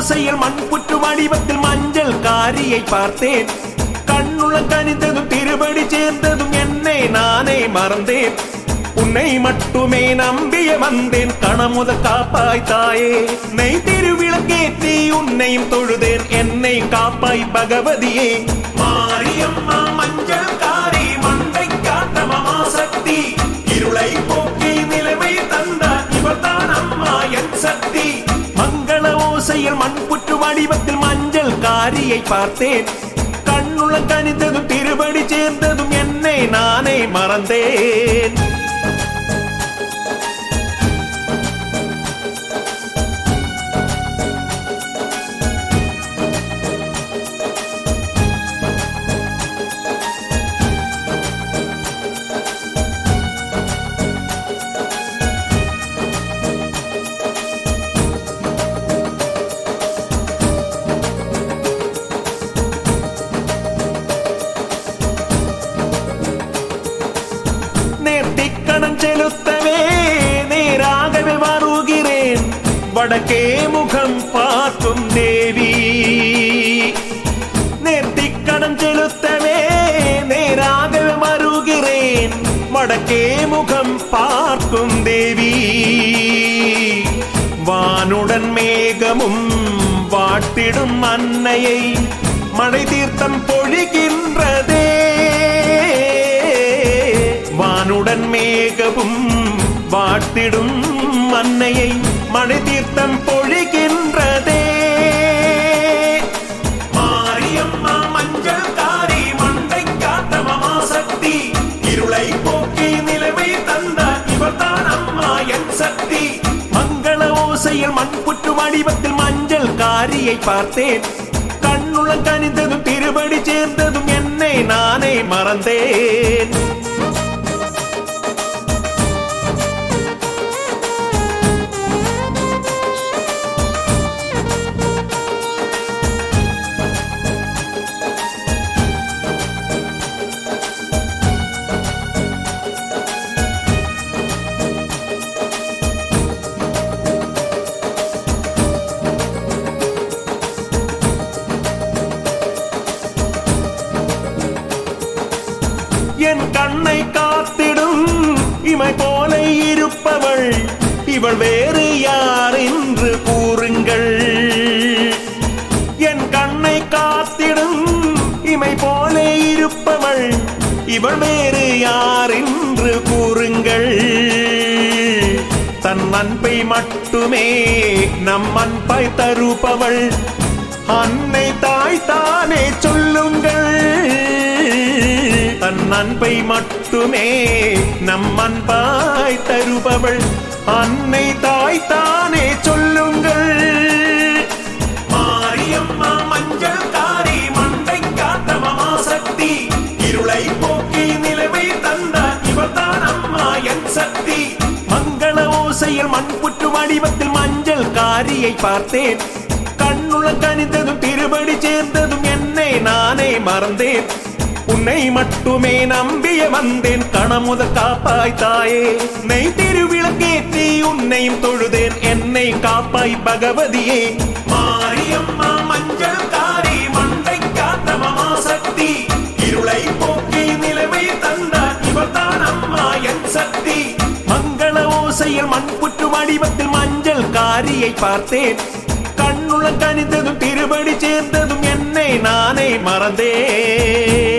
ஓசையில் மண் புற்று வடிவத்தில் மஞ்சள் காரியை பார்த்தேன் கண்ணுள்ள கனிந்ததும் திருபடி சேர்ந்ததும் என்னை நானே மறந்தேன் உன்னை மட்டுமே நம்பிய வந்தேன் கணமுத காப்பாய் தாயே நெய் திருவிளக்கேற்றி உன்னையும் தொழுதேன் என்னை காப்பாய் பகவதியே மாரியம்மா மஞ்சள் காரி மண்டை காட்ட மகாசக்தி இருளை போக்கி நிலைமை தந்தார் இவர்தான் அம்மா என் சக்தி மங்கள ஓசையில் மண்புற்று வடிவத்தில் மஞ்சள் காரியை பார்த்தேன் கண்ணுள்ள கனிந்ததும் திருபடி சேர்ந்ததும் என்னை நானே மறந்தேன் நேர்த்திக்கடன் செலுத்தவே நேராகவே வருகிறேன் வடக்கே முகம் பார்க்கும் தேவி நேர்த்திக்கடன் செலுத்தவே நேராகவே வருகிறேன் வடக்கே முகம் பார்க்கும் தேவி வானுடன் மேகமும் வாட்டிடும் அன்னையை மழை தீர்த்தம் பொழிகின்றதே வானுடன் மேகவும் வாட்டிடும் அன்னையை மழை தீர்த்தம் பொழிகின்றதே மாரியம்மா மஞ்சள் காரி மண்டை காத்த மகாசக்தி இருளை போக்கி நிலைமை தந்த இவர்தான் அம்மா என் சக்தி மங்கள ஓசையில் மண்புற்று வடிவத்தில் மஞ்சள் காரியை பார்த்தேன் கண்ணுள்ள கனிந்ததும் திருபடி சேர்ந்ததும் என்னை நானே மறந்தேன் என் கண்ணை காத்திடும் இமை போல இருப்பவள் இவள் வேறு யார் என்று கூறுங்கள் என் கண்ணை காத்திடும் இமை போல இருப்பவள் இவள் வேறு யார் என்று கூறுங்கள் தன் அன்பை மட்டுமே நம் அன்பை தருபவள் அன்னை தாய் தானே சொல்லுங்கள் தன் அன்பை மட்டுமே நம் அன்பாய் தருபவள் அன்னை தாய் தானே சொல்லுங்கள் மாரியம்மா மஞ்சள் காரி மண்டை காத்த மகாசக்தி இருளை போக்கி நிலைமை தந்த இவர்தான் அம்மா என் சக்தி மங்கள ஓசையில் மண்புற்று வடிவத்தில் மஞ்சள் காரியை பார்த்தேன் கண்ணுள்ள கனிந்ததும் திருபடி சேர்ந்ததும் என்னை நானே மறந்தேன் உன்னை மட்டுமே நம்பிய வந்தேன் கணமுத காப்பாய் தாயே நெய் திருவிளக்கேற்றி உன்னையும் தொழுதேன் என்னை காப்பாய் பகவதியே மாரியம்மா மஞ்சள் காரி மண்டை காத்த மகாசக்தி இருளை போக்கி நிலைமை தந்த இவர்தான் அம்மா என் சக்தி மங்கள ஓசையில் மண்புற்று வடிவத்தில் மஞ்சள் காரியை பார்த்தேன் கண்ணுள்ள கனிந்ததும் திருபடி சேர்ந்ததும் என்னை நானே மறந்தேன்